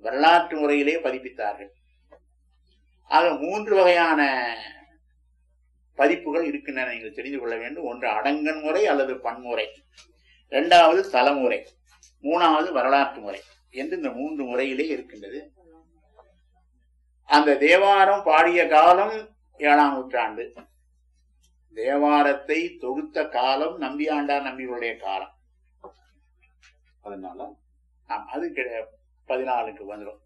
வரலாற்று முறையிலே பதிப்பித்தார்கள் ஆக மூன்று வகையான பதிப்புகள் இருக்கின்றன நீங்கள் தெரிந்து கொள்ள வேண்டும் ஒன்று அடங்கன் முறை அல்லது பன்முறை இரண்டாவது தலைமுறை மூணாவது வரலாற்று முறை என்று இந்த மூன்று முறையிலே இருக்கின்றது அந்த தேவாரம் பாடிய காலம் ஏழாம் நூற்றாண்டு தேவாரத்தை தொகுத்த காலம் நம்பியாண்டார் நம்பிகளுடைய காலம் அதனால ஆம், அது கிடை- பதினாலுக்கு வந்துடும்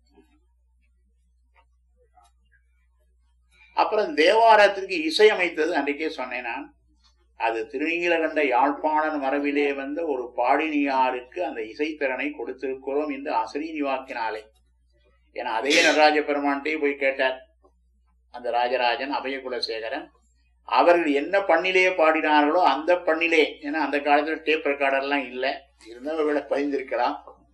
அப்புறம் தேவாரத்திற்கு இசையமைத்தது அன்றைக்கே சொன்னேன் நான் அது திருநீலகண்ட யாழ்ப்பாணன் மரபிலே வந்த ஒரு பாடினியாருக்கு அந்த இசைத்திறனை கொடுத்திருக்கிறோம் என்று அசரீனி வாக்கினாலே ஏன்னா அதே நடராஜ பெருமான்ட்டே போய் கேட்டார் அந்த ராஜராஜன் அபயகுலசேகரன் அவர்கள் என்ன பண்ணிலே பாடினார்களோ அந்த பண்ணிலே ஏன்னா அந்த காலத்துல டேப் ரெக்கார்டர்லாம் இல்லை இருந்தவர்களை பதிந்திருக்கலாம்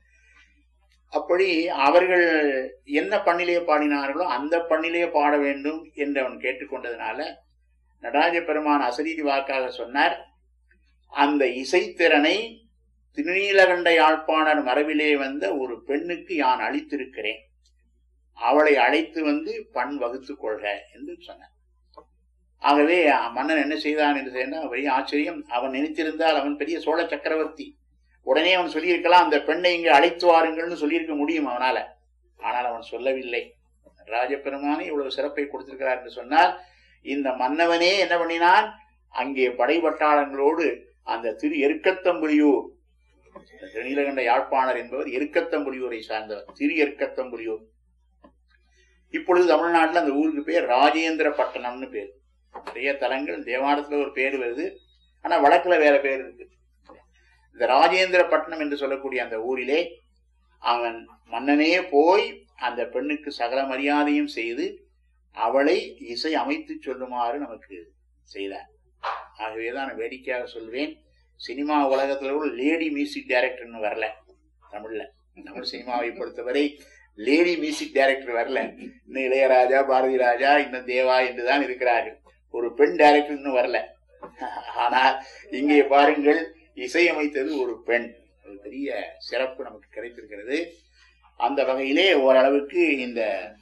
அப்படி அவர்கள் என்ன பண்ணிலே பாடினார்களோ அந்த பண்ணிலே பாட வேண்டும் என்று அவன் கேட்டுக்கொண்டதுனால நடராஜ பெருமான் அசரீதி வாக்காக சொன்னார் அந்த இசைத்திறனை திருநீலகண்ட யாழ்ப்பாணர் மரபிலே வந்த ஒரு பெண்ணுக்கு யான் அளித்திருக்கிறேன் அவளை அழைத்து வந்து பண் வகுத்துக் கொள்க என்று சொன்னார் ஆகவே மன்னன் என்ன செய்தான் என்று சொன்னால் பெரிய ஆச்சரியம் அவன் நினைத்திருந்தால் அவன் பெரிய சோழ சக்கரவர்த்தி உடனே அவன் சொல்லியிருக்கலாம் அந்த பெண்ணை இங்கு அழைத்து வாருங்கள்னு சொல்லியிருக்க முடியும் அவனால ஆனால் அவன் சொல்லவில்லை ராஜபெருமானே இவ்வளவு சிறப்பை கொடுத்திருக்கிறார் என்று சொன்னால் இந்த மன்னவனே என்ன பண்ணினான் அங்கே படை பட்டாளங்களோடு அந்த திரு எருக்கத்தம்புலியூர் நீலகண்ட யாழ்ப்பாணர் என்பவர் எருக்கத்தம்புலியூரை சார்ந்தவர் திரு எருக்கத்தம்புலியூர் இப்பொழுது தமிழ்நாட்டில் அந்த ஊருக்கு பேர் ராஜேந்திர பட்டணம்னு பேர் நிறைய தலங்கள் தேவாரத்துல ஒரு பேர் வருது ஆனா வழக்குல வேற பேர் இருக்கு இந்த ராஜேந்திர பட்டணம் என்று சொல்லக்கூடிய அந்த ஊரிலே அவன் மன்னனே போய் அந்த பெண்ணுக்கு சகல மரியாதையும் செய்து அவளை இசை அமைத்து சொல்லுமாறு நமக்கு செய்தார் ஆகவேதான் நான் வேடிக்கையாக சொல்வேன் சினிமா உலகத்துல கூட லேடி மியூசிக் டைரக்டர்னு வரல தமிழ்ல தமிழ் சினிமாவை பொறுத்தவரை லேடி மியூசிக் டைரக்டர் வரல இன்னும் இளையராஜா பாரதி ராஜா இன்னும் தேவா என்றுதான் இருக்கிறார்கள் ஒரு பெண் டைரக்டர் இன்னும் வரல ஆனால் இங்கே பாருங்கள் இசையமைத்தது ஒரு பெண் ஒரு பெரிய சிறப்பு நமக்கு கிடைத்திருக்கிறது அந்த வகையிலே ஓரளவுக்கு இந்த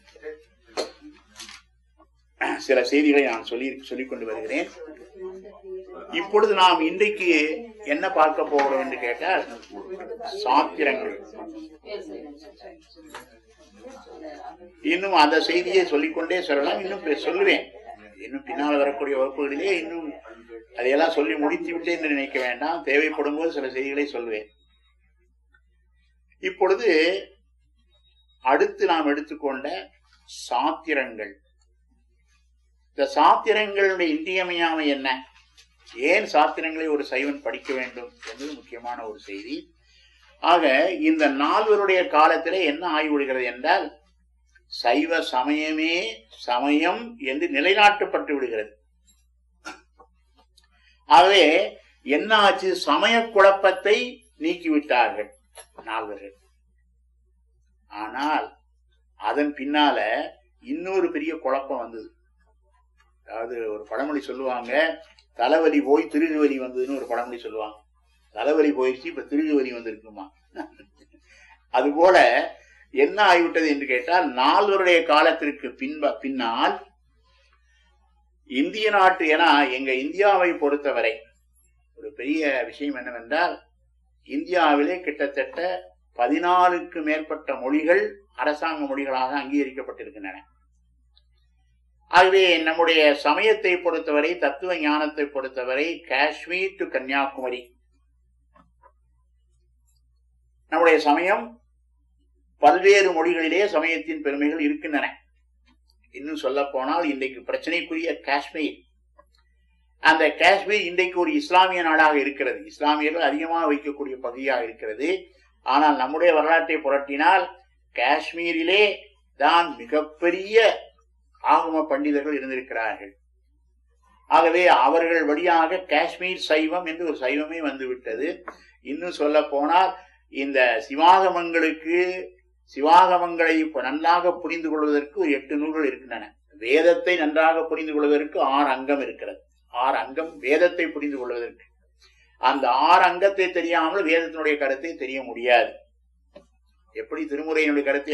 சில செய்திகளை நான் சொல்லி சொல்லிக் கொண்டு வருகிறேன் இப்பொழுது நாம் இன்றைக்கு என்ன பார்க்க போகிறோம் என்று கேட்டால் சாத்திரங்கள் இன்னும் அந்த செய்தியை சொல்லிக்கொண்டே சொல்லலாம் இன்னும் பே- சொல்லுவேன் இன்னும் பின்னால் வரக்கூடிய வகுப்புகளிலே இன்னும் அதையெல்லாம் சொல்லி முடித்து விட்டேன் என்று நினைக்க வேண்டாம் தேவைப்படும் போது சில செய்திகளை சொல்லுவேன் இப்பொழுது அடுத்து நாம் எடுத்துக்கொண்ட சாத்திரங்கள் இந்த சாத்திரங்களுடைய இன்றியமையாமை என்ன ஏன் சாத்திரங்களை ஒரு சைவன் படிக்க வேண்டும் என்பது முக்கியமான ஒரு செய்தி ஆக இந்த நால்வருடைய காலத்திலே என்ன ஆய்வுகிறது என்றால் சைவ சமயமே சமயம் என்று நிலைநாட்டப்பட்டு விடுகிறது ஆகவே என்ன ஆச்சு சமய குழப்பத்தை நீக்கிவிட்டார்கள் நால்வர்கள் ஆனால் அதன் பின்னால இன்னொரு பெரிய குழப்பம் வந்தது அதாவது ஒரு பழமொழி சொல்லுவாங்க தலைவலி போய் திருகுவலி வந்ததுன்னு ஒரு பழமொழி சொல்லுவாங்க தலைவலி போயிடுச்சு இப்ப திருகுவலி வந்திருக்குமா அதுபோல என்ன ஆகிவிட்டது என்று கேட்டால் நால்வருடைய காலத்திற்கு பின்ப பின்னால் இந்திய நாட்டு ஏன்னா எங்க இந்தியாவை பொறுத்தவரை ஒரு பெரிய விஷயம் என்னவென்றால் இந்தியாவிலே கிட்டத்தட்ட பதினாலுக்கு மேற்பட்ட மொழிகள் அரசாங்க மொழிகளாக அங்கீகரிக்கப்பட்டிருக்கின்றன ஆகவே நம்முடைய சமயத்தை பொறுத்தவரை தத்துவ ஞானத்தை பொறுத்தவரை காஷ்மீர் டு கன்னியாகுமரி நம்முடைய சமயம் பல்வேறு மொழிகளிலே சமயத்தின் பெருமைகள் இருக்கின்றன இன்னும் சொல்ல போனால் இன்றைக்கு பிரச்சனைக்குரிய காஷ்மீர் அந்த காஷ்மீர் இன்றைக்கு ஒரு இஸ்லாமிய நாடாக இருக்கிறது இஸ்லாமியர்கள் அதிகமாக வைக்கக்கூடிய பகுதியாக இருக்கிறது ஆனால் நம்முடைய வரலாற்றை புரட்டினால் காஷ்மீரிலே தான் மிகப்பெரிய ஆகம பண்டிதர்கள் இருந்திருக்கிறார்கள் ஆகவே அவர்கள் வழியாக காஷ்மீர் சைவம் என்று ஒரு சைவமே வந்துவிட்டது இன்னும் சொல்ல போனால் இந்த சிவாகமங்களுக்கு சிவாகமங்களை இப்ப நன்றாக புரிந்து கொள்வதற்கு ஒரு எட்டு நூல்கள் இருக்கின்றன வேதத்தை நன்றாக புரிந்து கொள்வதற்கு ஆறு அங்கம் இருக்கிறது ஆறு அங்கம் வேதத்தை புரிந்து கொள்வதற்கு அந்த ஆறு அங்கத்தை தெரியாமல் வேதத்தினுடைய கருத்தை தெரிய முடியாது எப்படி திருமுறையினுடைய கருத்தை